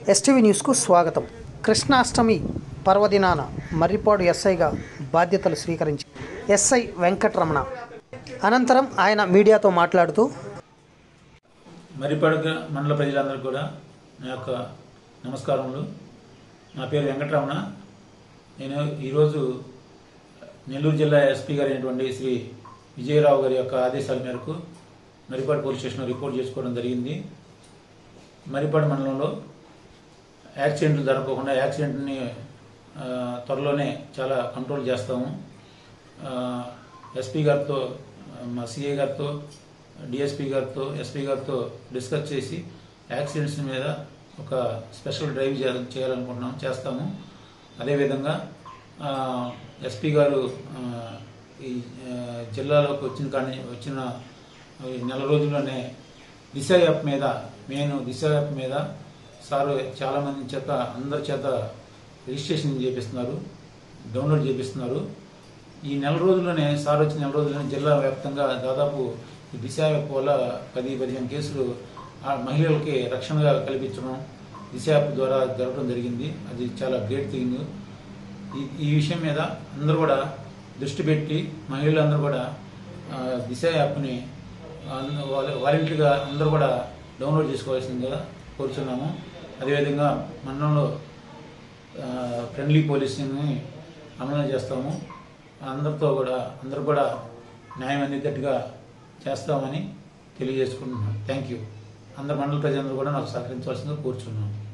STV న్యూస్కు స్వాగతం కృష్ణాష్టమి పర్వదినాన మర్రిపాడు ఎస్ఐగా బాధ్యతలు స్వీకరించి ఎస్ఐ వెంకటరమణ అనంతరం ఆయన మీడియాతో మాట్లాడుతూ మరిపడక మండల ప్రజలందరికీ కూడా నా యొక్క నమస్కారములు నా పేరు వెంకటరమణ నేను ఈరోజు నెల్లూరు జిల్లా ఎస్పీ గారు అయినటువంటి శ్రీ విజయరావు గారి యొక్క ఆదేశాల మేరకు మరిపాడు పోలీస్ స్టేషన్లో రిపోర్ట్ చేసుకోవడం జరిగింది మరిపాడు మండలంలో యాక్సిడెంట్లు జరగకుండా యాక్సిడెంట్ని ఆ, త్వరలోనే చాలా కంట్రోల్ చేస్తాము ఆ, ఎస్పీ గారితో మా సిఏ గారితో డిఎస్పీ గారితో ఎస్పీ గారితో డిస్కస్ చేసి యాక్సిడెంట్స్ మీద ఒక స్పెషల్ డ్రైవ్ చేయాల- చేయాలనుకుంటున్నాం చేస్తాము అదేవిధంగా ఆ, ఎస్పీ గారు ఆ, ఈ ఆ, జిల్లాలోకి వచ్చిన కానీ వచ్చిన ఈ నెల రోజుల్లోనే దిశ యాప్ మీద మెయిన్ దిశ యాప్ మీద సారు చాలా మంది చేత అందరి చేత రిజిస్ట్రేషన్ చేపిస్తున్నారు డౌన్లోడ్ చేపిస్తున్నారు ఈ నెల రోజుల్లోనే సార్ వచ్చిన నెల రోజుల్లోనే జిల్లా వ్యాప్తంగా దాదాపు ఈ దిశ యాప్ వల్ల పది పదిహేను కేసులు ఆ మహిళలకి రక్షణగా కల్పించడం దిశ యాప్ ద్వారా జరగడం జరిగింది అది చాలా గ్రేట్ థింగ్ ఈ ఈ విషయం మీద అందరూ కూడా దృష్టి పెట్టి మహిళలందరూ కూడా ఆ, దిశ యాప్ని అంద- వాల- వాలంటరీగా అందరూ కూడా డౌన్లోడ్ చేసుకోవాల్సిందిగా కోరుచున్నాము అదేవిధంగా మండలంలో ఆ, ఫ్రెండ్లీ పోలీసింగ్ని అమలు చేస్తాము అందరితో కూడా అందరూ కూడా న్యాయం అందేటట్టుగా చేస్తామని తెలియజేసుకుంటున్నాం థ్యాంక్ యూ అందరు మండల ప్రజలందరూ కూడా నాకు సహకరించవలసిందిగా కోరుచున్నాను